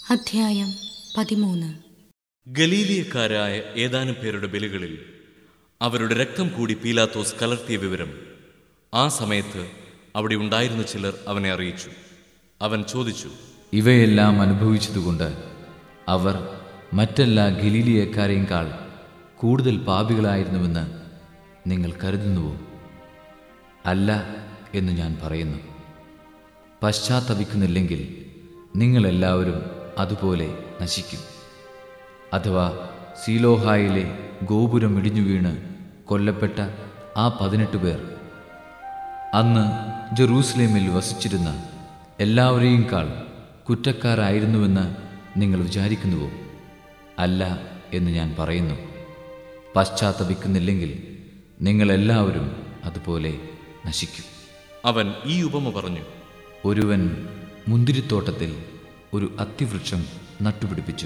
അധ്യായം പതിമൂന്ന് ഗലീലിയക്കാരായ ഏതാനും പേരുടെ ബലികളിൽ അവരുടെ രക്തം കൂടി പീലാത്തോസ് കലർത്തിയ വിവരം ആ സമയത്ത് അവിടെ ഉണ്ടായിരുന്ന ചിലർ അവനെ അറിയിച്ചു അവൻ ചോദിച്ചു ഇവയെല്ലാം അനുഭവിച്ചതുകൊണ്ട് അവർ മറ്റെല്ലാ ഗലീലിയക്കാരെക്കാൾ കൂടുതൽ പാപികളായിരുന്നുവെന്ന് നിങ്ങൾ കരുതുന്നുവോ അല്ല എന്ന് ഞാൻ പറയുന്നു പശ്ചാത്തപിക്കുന്നില്ലെങ്കിൽ നിങ്ങളെല്ലാവരും അതുപോലെ നശിക്കും അഥവാ സീലോഹായിലെ ഗോപുരം ഇടിഞ്ഞു വീണ് കൊല്ലപ്പെട്ട ആ പതിനെട്ട് പേർ അന്ന് ജെറൂസലേമിൽ വസിച്ചിരുന്ന എല്ലാവരെയും കാൾ കുറ്റക്കാരായിരുന്നുവെന്ന് നിങ്ങൾ വിചാരിക്കുന്നുവോ അല്ല എന്ന് ഞാൻ പറയുന്നു പശ്ചാത്തപിക്കുന്നില്ലെങ്കിൽ നിങ്ങളെല്ലാവരും അതുപോലെ നശിക്കും അവൻ ഈ ഉപമ പറഞ്ഞു ഒരുവൻ മുന്തിരിത്തോട്ടത്തിൽ ഒരു അത്തിവൃക്ഷം നട്ടുപിടിപ്പിച്ചു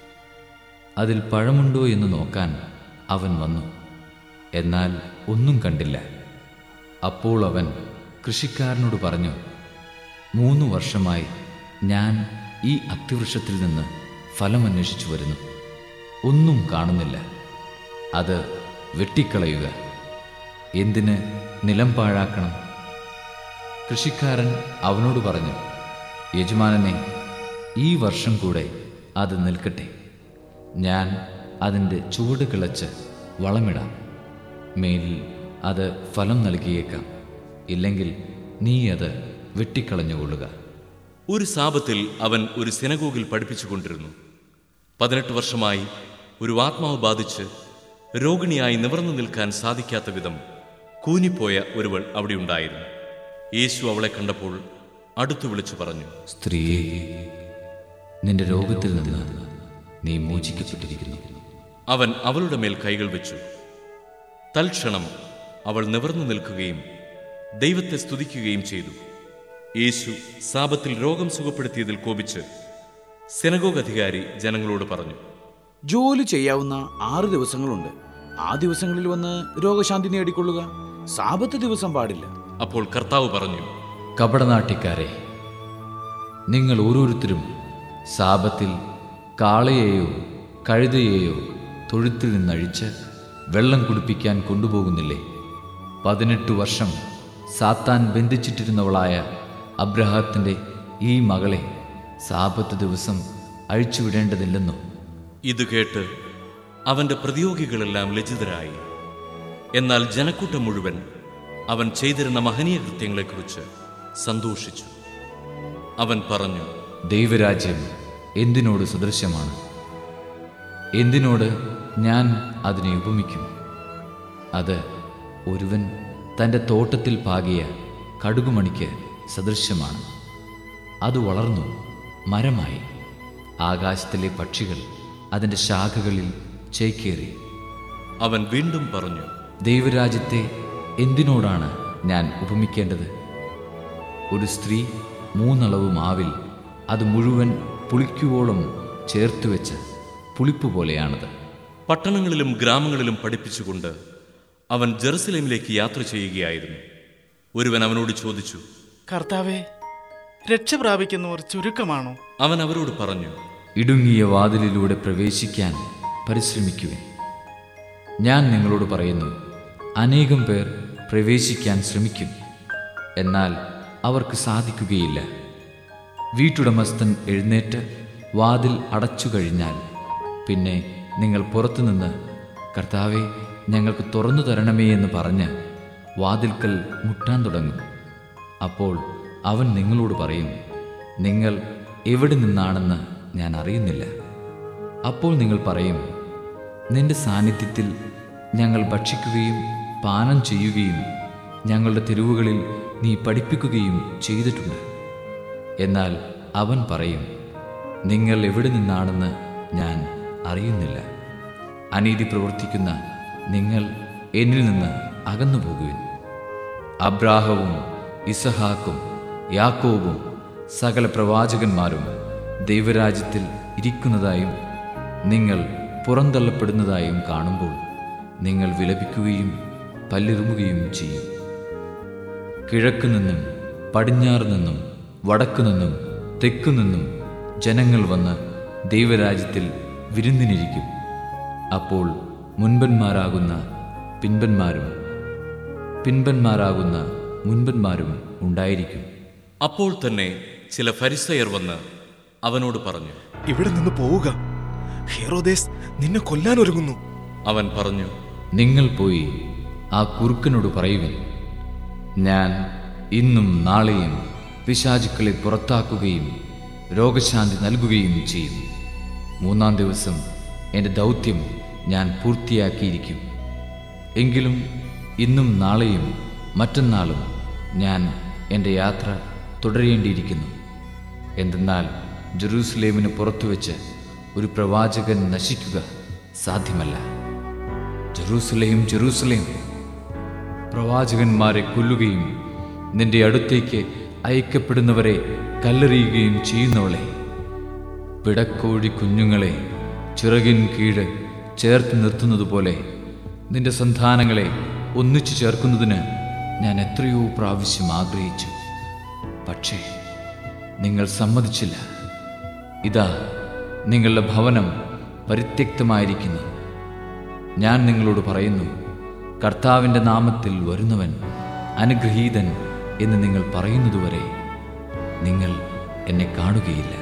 അതിൽ പഴമുണ്ടോ എന്ന് നോക്കാൻ അവൻ വന്നു എന്നാൽ ഒന്നും കണ്ടില്ല അപ്പോൾ അവൻ കൃഷിക്കാരനോട് പറഞ്ഞു മൂന്ന് വർഷമായി ഞാൻ ഈ അത്തിവൃക്ഷത്തിൽ നിന്ന് ഫലമന്വേഷിച്ചു വരുന്നു ഒന്നും കാണുന്നില്ല അത് വെട്ടിക്കളയുക എന്തിന് നിലം പാഴാക്കണം കൃഷിക്കാരൻ അവനോട് പറഞ്ഞു യജമാനനെ ഈ വർഷം കൂടെ അത് നിൽക്കട്ടെ ഞാൻ അതിൻ്റെ ചുവട് കിളച്ച് വളമിടാം മേലിൽ അത് ഫലം നൽകിയേക്കാം ഇല്ലെങ്കിൽ നീ അത് വെട്ടിക്കളഞ്ഞുകൊള്ളുക ഒരു സാപത്തിൽ അവൻ ഒരു സിനഗോഗിൽ പഠിപ്പിച്ചുകൊണ്ടിരുന്നു പതിനെട്ട് വർഷമായി ഒരു ആത്മാവ് ബാധിച്ച് രോഗിണിയായി നിവർന്നു നിൽക്കാൻ സാധിക്കാത്ത വിധം കൂനിപ്പോയ ഒരുവൾ അവിടെ ഉണ്ടായിരുന്നു യേശു അവളെ കണ്ടപ്പോൾ അടുത്തു വിളിച്ചു പറഞ്ഞു സ്ത്രീയെ നിന്റെ രോഗത്തിൽ നിന്ന് നീ മോചിക്കപ്പെട്ടിരിക്കുന്നു അവൻ അവളുടെ മേൽ കൈകൾ വെച്ചു തൽക്ഷണം അവൾ നിവർന്നു നിൽക്കുകയും ദൈവത്തെ സ്തുതിക്കുകയും ചെയ്തു യേശു സാപത്തിൽ രോഗം സുഖപ്പെടുത്തിയതിൽ കോപിച്ച് സെനഗോഗ് അധികാരി ജനങ്ങളോട് പറഞ്ഞു ജോലി ചെയ്യാവുന്ന ആറ് ദിവസങ്ങളുണ്ട് ആ ദിവസങ്ങളിൽ വന്ന് രോഗശാന്തി നേടിക്കൊള്ളുക സാപത്ത് ദിവസം പാടില്ല അപ്പോൾ കർത്താവ് പറഞ്ഞു കപടനാട്ടിക്കാരെ നിങ്ങൾ ഓരോരുത്തരും സാപത്തിൽ കാളയെയോ കഴുതയെയോ തൊഴുത്തിൽ നിന്നഴിച്ച് വെള്ളം കുടിപ്പിക്കാൻ കൊണ്ടുപോകുന്നില്ലേ പതിനെട്ട് വർഷം സാത്താൻ ബന്ധിച്ചിട്ടിരുന്നവളായ അബ്രഹാത്തിൻ്റെ ഈ മകളെ സാപത്ത് ദിവസം അഴിച്ചുവിടേണ്ടതില്ലെന്നോ ഇത് കേട്ട് അവന്റെ പ്രതിയോഗികളെല്ലാം ലജ്ജിതരായി എന്നാൽ ജനക്കൂട്ടം മുഴുവൻ അവൻ ചെയ്തിരുന്ന മഹനീയ കൃത്യങ്ങളെക്കുറിച്ച് സന്തോഷിച്ചു അവൻ പറഞ്ഞു ദൈവരാജ്യം എന്തിനോട് സദൃശ്യമാണ് എന്തിനോട് ഞാൻ അതിനെ ഉപമിക്കും അത് ഒരുവൻ തൻ്റെ തോട്ടത്തിൽ പാകിയ കടുകുമണിക്ക് സദൃശ്യമാണ് അത് വളർന്നു മരമായി ആകാശത്തിലെ പക്ഷികൾ അതിൻ്റെ ശാഖകളിൽ ചേക്കേറി അവൻ വീണ്ടും പറഞ്ഞു ദൈവരാജ്യത്തെ എന്തിനോടാണ് ഞാൻ ഉപമിക്കേണ്ടത് ഒരു സ്ത്രീ മൂന്നളവ് മാവിൽ അത് മുഴുവൻ പുളിക്കുവോളം ചേർത്തുവെച്ച പുളിപ്പ് പോലെയാണത് പട്ടണങ്ങളിലും ഗ്രാമങ്ങളിലും പഠിപ്പിച്ചുകൊണ്ട് അവൻ ജെറുസലേമിലേക്ക് യാത്ര ചെയ്യുകയായിരുന്നു ഒരുവൻ അവനോട് ചോദിച്ചു കർത്താവെ രക്ഷ പ്രാപിക്കുന്നവർ ചുരുക്കമാണോ അവൻ അവരോട് പറഞ്ഞു ഇടുങ്ങിയ വാതിലിലൂടെ പ്രവേശിക്കാൻ പരിശ്രമിക്കുവിൻ ഞാൻ നിങ്ങളോട് പറയുന്നു അനേകം പേർ പ്രവേശിക്കാൻ ശ്രമിക്കും എന്നാൽ അവർക്ക് സാധിക്കുകയില്ല വീട്ടുടമസ്ഥൻ എഴുന്നേറ്റ് വാതിൽ അടച്ചു കഴിഞ്ഞാൽ പിന്നെ നിങ്ങൾ പുറത്തുനിന്ന് കർത്താവെ ഞങ്ങൾക്ക് തുറന്നു തരണമേ എന്ന് പറഞ്ഞ് വാതിൽക്കൽ മുട്ടാൻ തുടങ്ങും അപ്പോൾ അവൻ നിങ്ങളോട് പറയും നിങ്ങൾ എവിടെ നിന്നാണെന്ന് ഞാൻ അറിയുന്നില്ല അപ്പോൾ നിങ്ങൾ പറയും നിന്റെ സാന്നിധ്യത്തിൽ ഞങ്ങൾ ഭക്ഷിക്കുകയും പാനം ചെയ്യുകയും ഞങ്ങളുടെ തെരുവുകളിൽ നീ പഠിപ്പിക്കുകയും ചെയ്തിട്ടുണ്ട് എന്നാൽ അവൻ പറയും നിങ്ങൾ എവിടെ നിന്നാണെന്ന് ഞാൻ അറിയുന്നില്ല അനീതി പ്രവർത്തിക്കുന്ന നിങ്ങൾ എന്നിൽ നിന്ന് അകന്നു പോകുവിൻ അബ്രാഹവും ഇസഹാക്കും യാക്കോബും സകല പ്രവാചകന്മാരും ദൈവരാജ്യത്തിൽ ഇരിക്കുന്നതായും നിങ്ങൾ പുറന്തള്ളപ്പെടുന്നതായും കാണുമ്പോൾ നിങ്ങൾ വിലപിക്കുകയും പല്ലിറുമുകയും ചെയ്യും കിഴക്ക് നിന്നും പടിഞ്ഞാറ് നിന്നും വടക്കു നിന്നും തെക്കു നിന്നും ജനങ്ങൾ വന്ന് ദൈവരാജ്യത്തിൽ വിരുന്നിനിരിക്കും അപ്പോൾ മുൻപന്മാരാകുന്ന പിൻപന്മാരും പിൻപന്മാരാകുന്ന മുൻപന്മാരും ഉണ്ടായിരിക്കും അപ്പോൾ തന്നെ ചില ഫരിസയർ വന്ന് അവനോട് പറഞ്ഞു ഇവിടെ നിന്ന് പോവുക ഹെറോദേസ് നിന്നെ കൊല്ലാൻ ഒരുങ്ങുന്നു അവൻ പറഞ്ഞു നിങ്ങൾ പോയി ആ കുറുക്കനോട് പറയുവിൻ ഞാൻ ഇന്നും നാളെയും പിശാചുക്കളെ പുറത്താക്കുകയും രോഗശാന്തി നൽകുകയും ചെയ്യും മൂന്നാം ദിവസം എൻ്റെ ദൗത്യം ഞാൻ പൂർത്തിയാക്കിയിരിക്കും എങ്കിലും ഇന്നും നാളെയും മറ്റന്നാളും ഞാൻ എൻ്റെ യാത്ര തുടരേണ്ടിയിരിക്കുന്നു എന്തെന്നാൽ ജെറൂസലേമിന് പുറത്തുവെച്ച് ഒരു പ്രവാചകൻ നശിക്കുക സാധ്യമല്ല ജെറൂസലേം ജെറൂസലേം പ്രവാചകന്മാരെ കൊല്ലുകയും നിന്റെ അടുത്തേക്ക് അയക്കപ്പെടുന്നവരെ കല്ലെറിയുകയും ചെയ്യുന്നവളെ പിടക്കോഴി കുഞ്ഞുങ്ങളെ ചിറകിൻ കീഴ് ചേർത്ത് നിർത്തുന്നതുപോലെ നിന്റെ സന്താനങ്ങളെ ഒന്നിച്ചു ചേർക്കുന്നതിന് ഞാൻ എത്രയോ പ്രാവശ്യം ആഗ്രഹിച്ചു പക്ഷേ നിങ്ങൾ സമ്മതിച്ചില്ല ഇതാ നിങ്ങളുടെ ഭവനം പരിത്യക്തമായിരിക്കുന്നു ഞാൻ നിങ്ങളോട് പറയുന്നു കർത്താവിൻ്റെ നാമത്തിൽ വരുന്നവൻ അനുഗ്രഹീതൻ എന്ന് നിങ്ങൾ പറയുന്നതുവരെ നിങ്ങൾ എന്നെ കാണുകയില്ല